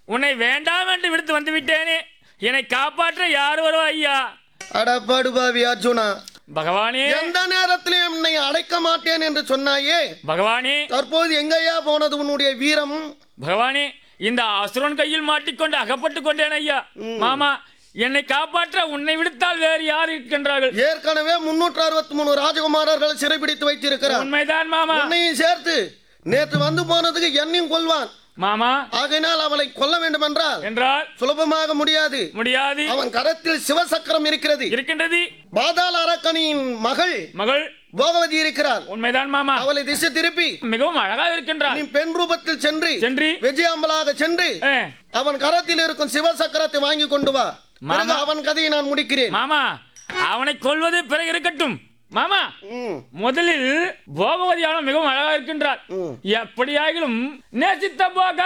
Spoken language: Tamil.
உன்னை வேண்டாம் என்று விடுத்து வந்து விட்டேனே என்னை காப்பாற்ற யார் வருவா ஐயா அட படுபாவி அர்ஜுனா பகவானே எந்த நேரத்திலும் என்னை அடைக்க மாட்டேன் என்று சொன்னாயே பகவானே தற்போது எங்கேயா போனது உன்னுடைய வீரம் பகவானே இந்த அசுரன் கையில் மாட்டிக்கொண்டு அகப்பட்டு கொண்டேன் ஐயா மாமா என்னை காப்பாற்ற உன்னை விடுத்தால் வேறு யார் இருக்கின்றார்கள் ஏற்கனவே முன்னூற்று அறுபத்தி மூணு ராஜகுமாரர்கள் சிறைபிடித்து வைத்திருக்கிறார் உண்மைதான் மாமா உன்னையும் சேர்த்து நேற்று வந்து போனதுக்கு என்னையும் கொல்வான் மாமா ஆகையினால் அவளை கொல்ல வேண்டும் என்றால் என்றால் சுலபமாக முடியாது முடியாது அவன் கரத்தில் சிவசக்கரம் இருக்கிறது இருக்கின்றது பாதாள அரக்கனின் மகள் மகள் போகவதி இருக்கிறார் உண்மைதான் மாமா அவளை திசை திருப்பி மிகவும் அழகாக இருக்கின்றார் நீ பெண் ரூபத்தில் சென்று சென்று விஜயாம்பலாக சென்று ஏ, அவன் கரத்தில் இருக்கும் சிவசக்கரத்தை வாங்கி கொண்டு வா பிறகு அவன் கதையை நான் முடிக்கிறேன் மாமா அவனை கொல்வது பிறகு இருக்கட்டும் மாமா ம், முதலில் போகவதியான மிகவும் அழகாக இருக்கின்றார் ம். எப்படியாகிலும் நேசித்த போக